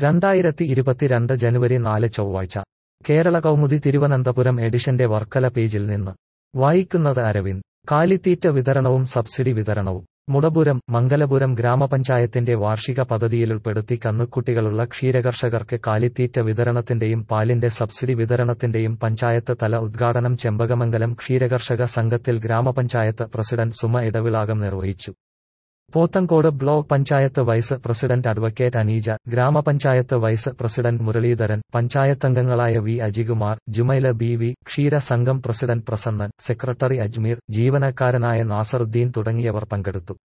രണ്ടായിരത്തി ഇരുപത്തിരണ്ട് ജനുവരി നാല് ചൊവ്വാഴ്ച കേരള കൗമുദി തിരുവനന്തപുരം എഡിഷന്റെ വർക്കല പേജിൽ നിന്ന് വായിക്കുന്നത് അരവിന്ദ് കാലിത്തീറ്റ വിതരണവും സബ്സിഡി വിതരണവും മുടപുരം മംഗലപുരം ഗ്രാമപഞ്ചായത്തിന്റെ വാർഷിക പദ്ധതിയിലുൾപ്പെടുത്തി കന്നുക്കുട്ടികളുള്ള ക്ഷീരകർഷകർക്ക് കാലിത്തീറ്റ വിതരണത്തിന്റെയും പാലിന്റെ സബ്സിഡി വിതരണത്തിന്റെയും പഞ്ചായത്ത് തല ഉദ്ഘാടനം ചെമ്പകമംഗലം ക്ഷീരകർഷക സംഘത്തിൽ ഗ്രാമപഞ്ചായത്ത് പ്രസിഡന്റ് സുമ ഇടവിളാകം നിർവഹിച്ചു Pothencode block panchayat vice president advocate Aneeja ഗ്രാമപഞ്ചായത്ത് വൈസ് പ്രസിഡന്റ് മുരളീധരൻ പഞ്ചായത്തംഗങ്ങളായ V Ajikumar Jumaila B V ക്ഷീര സംഘം പ്രസിഡന്റ് പ്രസന്നൻ സെക്രട്ടറി അജ്മീർ ജീവനക്കാരനായ നാസറുദ്ദീൻ തുടങ്ങിയവർ പങ്കെടുത്തു